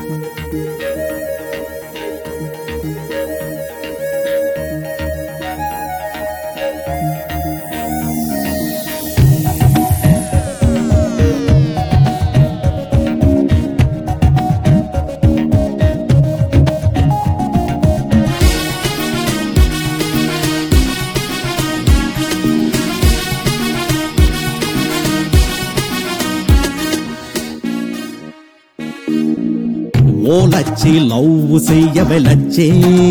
ఓలచ్చి love చెయ్యవెలచ్చే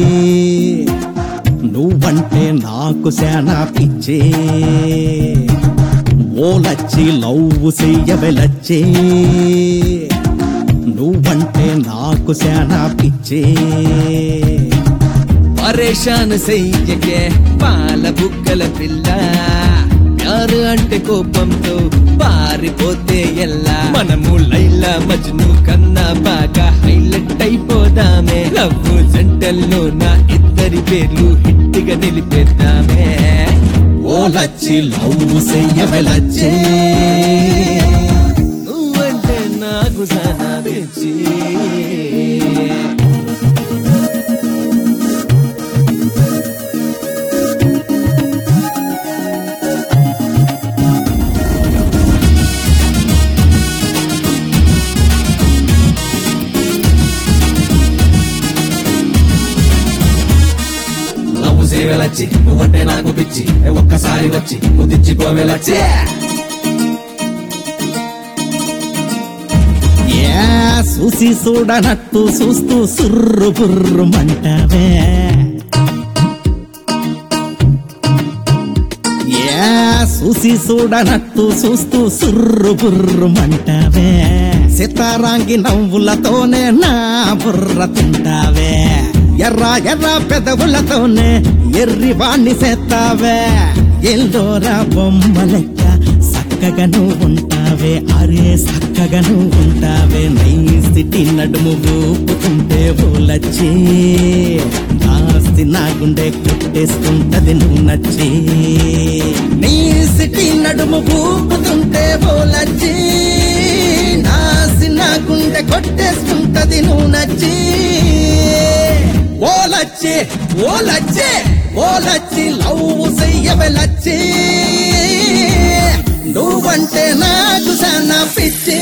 నువ్వంటే నాకు శానా పిచ్చే ఓలచ్చి లవ్వు చెయ్యవెలచ్చే నువ్వంటే నాకు శానా పిచ్చే పరేషాన్ చెయ్యకే పాల బుగ్గల పిల్ల ప్యారు అంటే కోపంతో పారిపోతే ఎల్లా మనము లైలా మజ్ను కన్నా బాగా హైలైట్ అయిపోదామే లవ్ జంటల్లో నా ఇద్దరి పేర్లు హిట్టిగా నిలిపేద్దామే ఓలచ్చి లవ్వు చెయ్యవెలచ్చే నువ్వంటే నాకు సానా పిచ్చి నవ్వు సేవలచ్చి నువ్వంటే నాకు పిచ్చి ఏ ఒక్కసారి వచ్చి ముద్దిచ్చిపోవేలచ్చే ఏ చూసి చూడనట్టు చూస్తూ సుర్రు బుర్రు మంటావే ఏ చూసి చూడనట్టు చూస్తూ సుర్రు బుర్రు మంటావే సితారాంగి నవ్వులతోనే నా బుర్ర తింటావే ఎర్ర ఎర్ర పెదవులతోనే ఎర్రి వాణ్ణి చేస్తావే ఎల్లోరా బొమ్మ లెక్క చక్కగా నువ్వు ఉంటావే అరే చక్కగా నువ్వు ఉంటావే నైసిటి నడుము ఊపుతుంటే ఊలచ్చి నాస్తి నా గుండె కొట్టేస్తుంటది నువ్వు నచ్చి నీ సిటీ నడుము ఊపుతుంటే ఊలచ్చి నాసి నా గుండె కొట్టేస్తుంటది నువ్వు నచ్చి ఓలచ్చి ఓలచ్చి ఓలచ్చి లవ్ చెయ్యవెలచ్చి నువ్వంటే నాకు సన్న పిచ్చి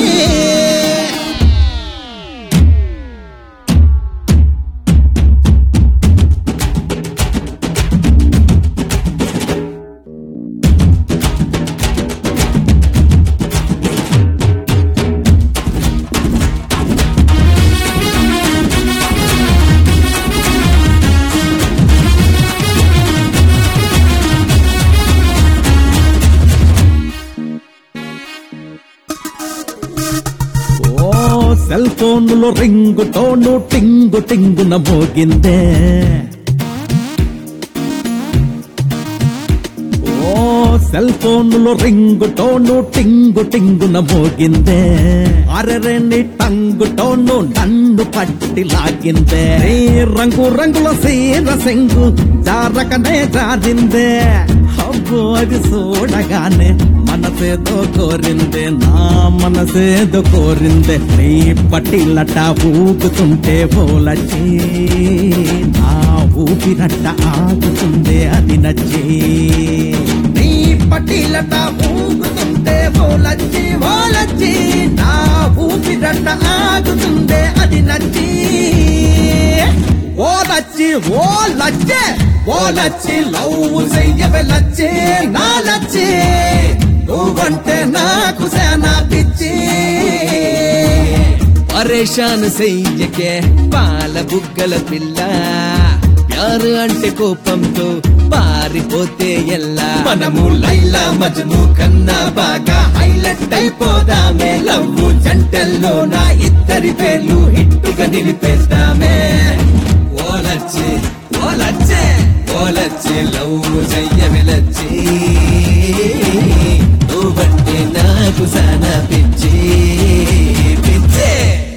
ఓ సెల్ ఫోన్లో రింగు టోను టింగు టింగున మోగిందే ఓ సెల్ ఫోన్లో రింగు టోను టింగు టింగున మోగిందే అరెరే నీ టంగు టోను నన్ను పట్టి లాగిందే నీ రంగు రంగుల సీర సెంగు జారకనే జారిందే అబ్బో అది చూడగానే మనసేదో కోరిందే నా మనసేదో కోరిందే నీ పట్టిలట ఊగుతుంటే పోలచ్చి నా ఊపిరట్ట ఆగుతుందే అది నచ్చి నీ పట్టిలట ఊగుతుంటే పోలచ్చి పోలచ్చి నా ఊపిరట్ట ఆగుతుందే అది నచ్చి ఓలచ్చి ఓలచ్చే ఓలచ్చి లవ్ చెయ్యవెలచ్చి నాలచ్చి నువ్వంటే నాకు సేనా పిచ్చి పరేషాన్ చెయ్యకే పాల బుగ్గల పిల్ల ప్యారు అంటే కోపంతో పారిపోతే ఎల్లా మనము లైలా మజ్ను కన్నా బాగా హైలైట్ అయిపోదామే లవ్ జంటల్లో నా ఇద్దరి పేర్లు హిట్టుగా నిలిపేద్దామే ఓలచ్చి ఓలచ్చే ఓలచ్చి లవ్ చెయ్య విలచ్చి నువ్వంటే నాకు సానా పిచ్చి పిచ్చే